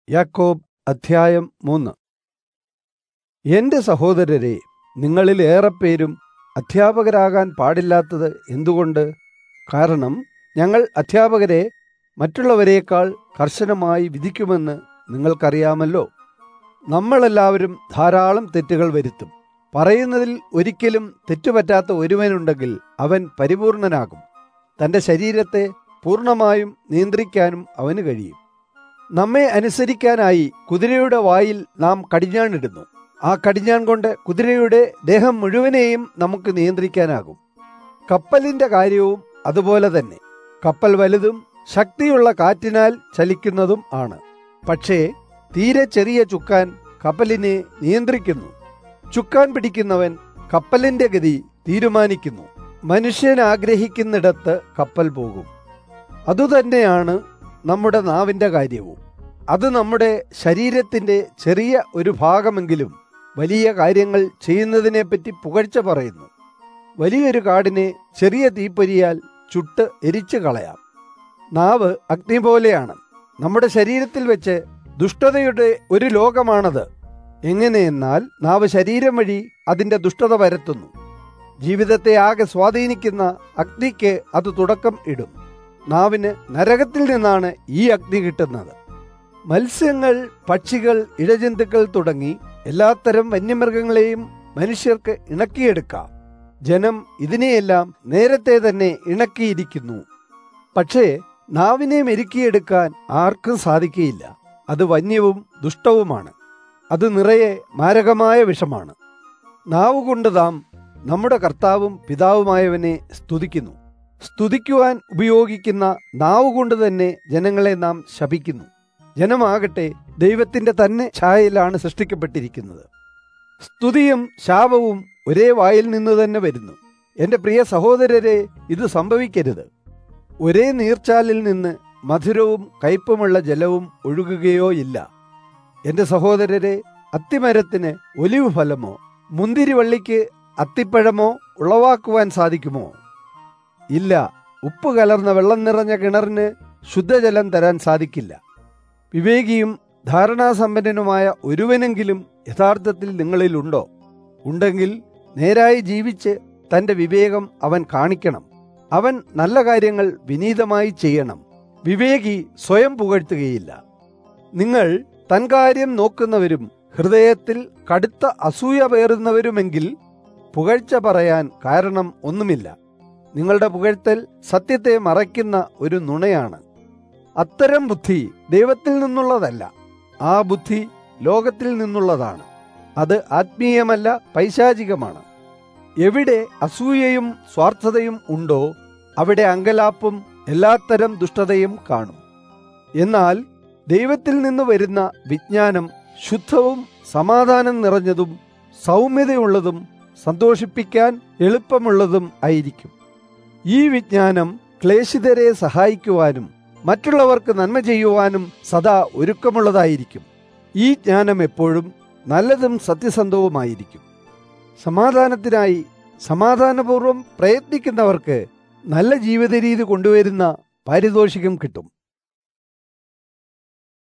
യാക്കോബ് അധ്യായം മൂന്ന് എന്റെ സഹോദരരെ നിങ്ങളിൽ ഏറെപ്പേരും അധ്യാപകരാകാൻ പാടില്ലാത്തത് എന്തുകൊണ്ട് കാരണം ഞങ്ങൾ അധ്യാപകരെ മറ്റുള്ളവരേക്കാൾ കർശനമായി വിധിക്കുമെന്ന് നിങ്ങൾക്കറിയാമല്ലോ നമ്മളെല്ലാവരും ധാരാളം തെറ്റുകൾ വരുത്തും പറയുന്നതിൽ ഒരിക്കലും തെറ്റുപറ്റാത്ത ഒരുവനുണ്ടെങ്കിൽ അവൻ പരിപൂർണനാകും തന്റെ ശരീരത്തെ പൂർണ്ണമായും നിയന്ത്രിക്കാനും അവന് കഴിയും നമ്മെ അനുസരിക്കാനായി കുതിരയുടെ വായിൽ നാം കടിഞ്ഞാണിടുന്നു ആ കടിഞ്ഞാൺ കൊണ്ട് കുതിരയുടെ ദേഹം മുഴുവനെയും നമുക്ക് നിയന്ത്രിക്കാനാകും കപ്പലിന്റെ കാര്യവും അതുപോലെ തന്നെ കപ്പൽ വലുതും ശക്തിയുള്ള കാറ്റിനാൽ ചലിക്കുന്നതും ആണ് പക്ഷേ തീരെ ചെറിയ ചുക്കാൻ കപ്പലിനെ നിയന്ത്രിക്കുന്നു ചുക്കാൻ പിടിക്കുന്നവൻ കപ്പലിന്റെ ഗതി തീരുമാനിക്കുന്നു മനുഷ്യൻ ആഗ്രഹിക്കുന്നിടത്ത് കപ്പൽ പോകും അതുതന്നെയാണ് നമ്മുടെ നാവിന്റെ കാര്യവും അത് നമ്മുടെ ശരീരത്തിന്റെ ചെറിയ ഒരു ഭാഗമെങ്കിലും വലിയ കാര്യങ്ങൾ ചെയ്യുന്നതിനെപ്പറ്റി പുകഴ്ച പറയുന്നു വലിയൊരു കാടിനെ ചെറിയ തീപ്പൊരിയാൽ ചുട്ട് എരിച്ചു കളയാം നാവ് അഗ്നി പോലെയാണ് നമ്മുടെ ശരീരത്തിൽ വെച്ച് ദുഷ്ടതയുടെ ഒരു ലോകമാണത് എങ്ങനെയെന്നാൽ നാവ് ശരീരം വഴി അതിന്റെ ദുഷ്ടത പരത്തുന്നു ജീവിതത്തെ ആകെ സ്വാധീനിക്കുന്ന അഗ്നിക്ക് അത് തുടക്കം ഇടും നാവിന് നരകത്തിൽ നിന്നാണ് ഈ അഗ്നി കിട്ടുന്നത് മത്സ്യങ്ങൾ പക്ഷികൾ ഇഴജന്തുക്കൾ തുടങ്ങി എല്ലാത്തരം വന്യമൃഗങ്ങളെയും മനുഷ്യർക്ക് ഇണക്കിയെടുക്കാം ജനം ഇതിനെയെല്ലാം നേരത്തെ തന്നെ ഇണക്കിയിരിക്കുന്നു പക്ഷേ നാവിനെ മെരുക്കിയെടുക്കാൻ ആർക്കും സാധിക്കുകയില്ല അത് വന്യവും ദുഷ്ടവുമാണ് അത് നിറയെ മാരകമായ വിഷമാണ് നാവ് കൊണ്ട് നാം നമ്മുടെ കർത്താവും പിതാവുമായവനെ സ്തുതിക്കുന്നു സ്തുതിക്കുവാൻ ഉപയോഗിക്കുന്ന നാവ് കൊണ്ട് തന്നെ ജനങ്ങളെ നാം ശപിക്കുന്നു ജനമാകട്ടെ ദൈവത്തിന്റെ തന്നെ ഛായയിലാണ് സൃഷ്ടിക്കപ്പെട്ടിരിക്കുന്നത് സ്തുതിയും ശാപവും ഒരേ വായിൽ നിന്ന് തന്നെ വരുന്നു എന്റെ പ്രിയ സഹോദരരെ ഇത് സംഭവിക്കരുത് ഒരേ നീർച്ചാലിൽ നിന്ന് മധുരവും കയ്പുമുള്ള ജലവും ഒഴുകുകയോ ഇല്ല എന്റെ സഹോദരരെ അത്തിമരത്തിന് ഒലിവ് ഫലമോ മുന്തിരിവള്ളിക്ക് അത്തിപ്പഴമോ ഉളവാക്കുവാൻ സാധിക്കുമോ ഇല്ല ഉപ്പ് കലർന്ന വെള്ളം നിറഞ്ഞ കിണറിന് ശുദ്ധജലം തരാൻ സാധിക്കില്ല വിവേകിയും ധാരണാസമ്പന്നനുമായ ഒരുവനെങ്കിലും യഥാർത്ഥത്തിൽ നിങ്ങളിലുണ്ടോ ഉണ്ടെങ്കിൽ നേരായി ജീവിച്ച് തന്റെ വിവേകം അവൻ കാണിക്കണം അവൻ നല്ല കാര്യങ്ങൾ വിനീതമായി ചെയ്യണം വിവേകി സ്വയം പുകഴ്ത്തുകയില്ല നിങ്ങൾ തൻ കാര്യം നോക്കുന്നവരും ഹൃദയത്തിൽ കടുത്ത അസൂയ പേറുന്നവരുമെങ്കിൽ പുകഴ്ച പറയാൻ കാരണം ഒന്നുമില്ല നിങ്ങളുടെ പുകഴ്ത്തൽ സത്യത്തെ മറയ്ക്കുന്ന ഒരു നുണയാണ് അത്തരം ബുദ്ധി ദൈവത്തിൽ നിന്നുള്ളതല്ല ആ ബുദ്ധി ലോകത്തിൽ നിന്നുള്ളതാണ് അത് ആത്മീയമല്ല പൈശാചികമാണ് എവിടെ അസൂയയും സ്വാർത്ഥതയും ഉണ്ടോ അവിടെ അങ്കലാപ്പും എല്ലാത്തരം ദുഷ്ടതയും കാണും എന്നാൽ ദൈവത്തിൽ നിന്ന് വരുന്ന വിജ്ഞാനം ശുദ്ധവും സമാധാനം നിറഞ്ഞതും സൗമ്യതയുള്ളതും സന്തോഷിപ്പിക്കാൻ എളുപ്പമുള്ളതും ആയിരിക്കും ഈ വിജ്ഞാനം ക്ലേശിതരെ സഹായിക്കുവാനും മറ്റുള്ളവർക്ക് നന്മ ചെയ്യുവാനും സദാ ഒരുക്കമുള്ളതായിരിക്കും ഈ ജ്ഞാനം എപ്പോഴും നല്ലതും സത്യസന്ധവുമായിരിക്കും സമാധാനത്തിനായി സമാധാനപൂർവം പ്രയത്നിക്കുന്നവർക്ക് നല്ല ജീവിത രീതി കൊണ്ടുവരുന്ന പാരിതോഷികം കിട്ടും